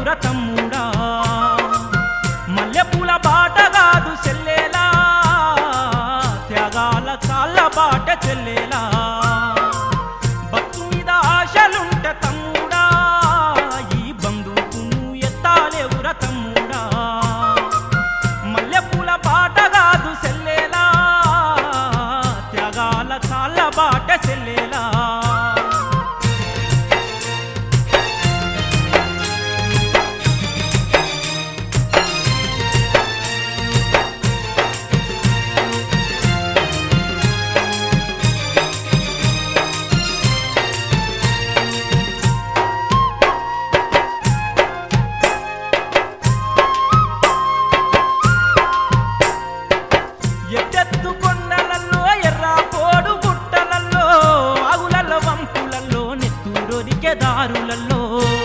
ఎత్తాలేవుర తమ్ముడా మల్లెపూల బాట కాదు చెల్లేలా త్యాగాల కాళ్ళ బాట చెల్లేలా బతు మీద ఆశలుంటే తమ్ముడా ఈ బంధువును ఎత్తాలేవుర తమ్ముడా మల్లెపూల బాట కాదు చెల్లేలా త్యాగాల కాళ్ళ బాట చెల్లేలా ఎత్తెత్తు కొండలల్లో ఎర్ర పోడు గుట్టలల్లో ఆగులల్ల వంపులల్లో నెత్తూరొరికే దారులల్లో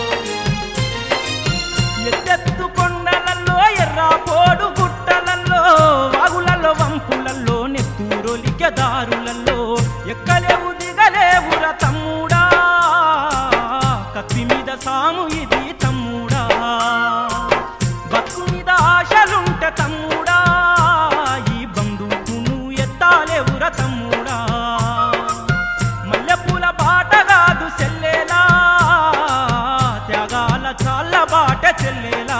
ఎత్తెత్తు కొండలల్లో ఎర్ర పోడు గుట్టలల్లో వాగులలో వంపులల్లో నెత్తూరొలికే దారులల్లో ఎక్కలేవు దిగలేవుర తమ్ముడా కత్తి మీద సాము ఇది తమ్ముడా బతుకు మీద ఆశలుంటే తమ్ముడా ఈ బంధువును ఎత్తాలేవుర తమ్ముడా మల్లెపూల బాట కాదు చెల్లేలా త్యాగాల చాళ్ళ బాట చెల్లేలా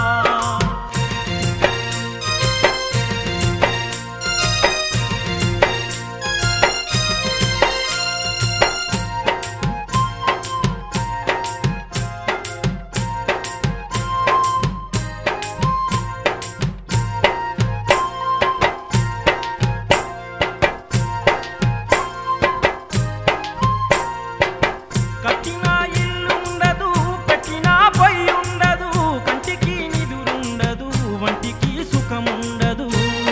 కట్టిన ఇల్లు ఉండదు పెట్టిన పొయ్యి ఉండదు కంటికి నిదురుండదు వంటికి సుఖముండదు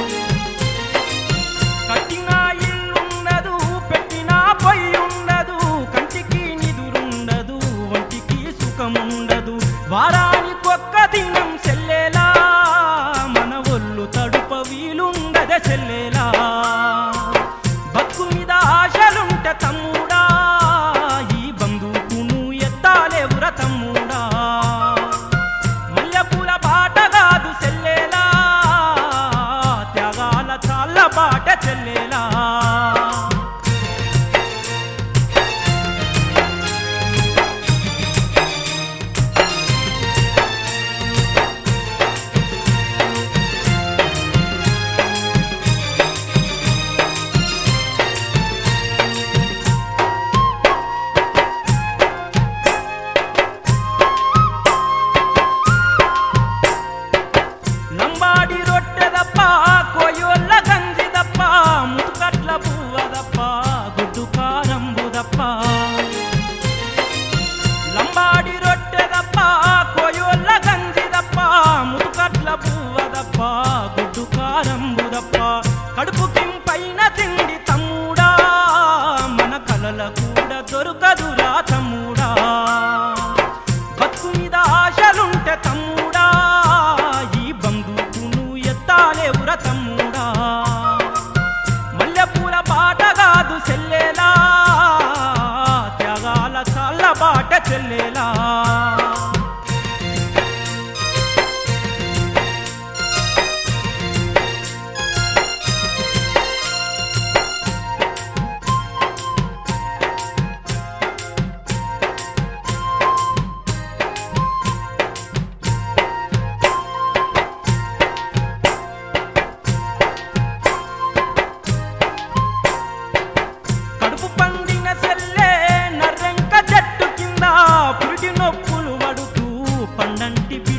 కట్టిన ఇల్లు ఉండదు పెట్టిన పొయ్యి ఉండదు కంటికి నిదురుండదు వంటికి సుఖముండదు వారానికొక్క దినం చెల్లేలా మన ఒళ్ళు తడుప వీలుండదే చెల్లేలా బతుకు మీద ఆశలుంటే తమ్ముడా ఈ బంధువును ఎత్తాలేవుర తమ్ముడా మల్లెపూల బాట కాదు చెల్లేలా త్యాగాల చాళ్ళ బాట చెల్లేలా లంబాడి రొట్టెదప్ప కోయోళ్ళ గంజిదప్ప ముతుకట్ల పువ్వదప్ప గుడ్డు కారంబుదప్ప లంబాడి రొట్టెదప్ప కోయోళ్ళ గంజిదప్ప ముతుకట్ల పువ్వదప్ప గుడ్డు కారంబుదప్ప కడుపుకింపైన తిండి తమ్ముడా మన కలల కూడా దొరకదురా తమ్ముడా బతుకు మీద ఆశలుంటే తమ్ముడా ఈ బంధువును ఎత్తాలేవుర తమ్ముడా మల్లెపూల బాట కాదు చెల్లేలా త్యాగాల చాళ్ళ బాట చెల్లేలా కడుపు పండిన సెల్లే నర్రెంక చెట్టు కింద పురిటి నొప్పులు పడుతూ పండంటి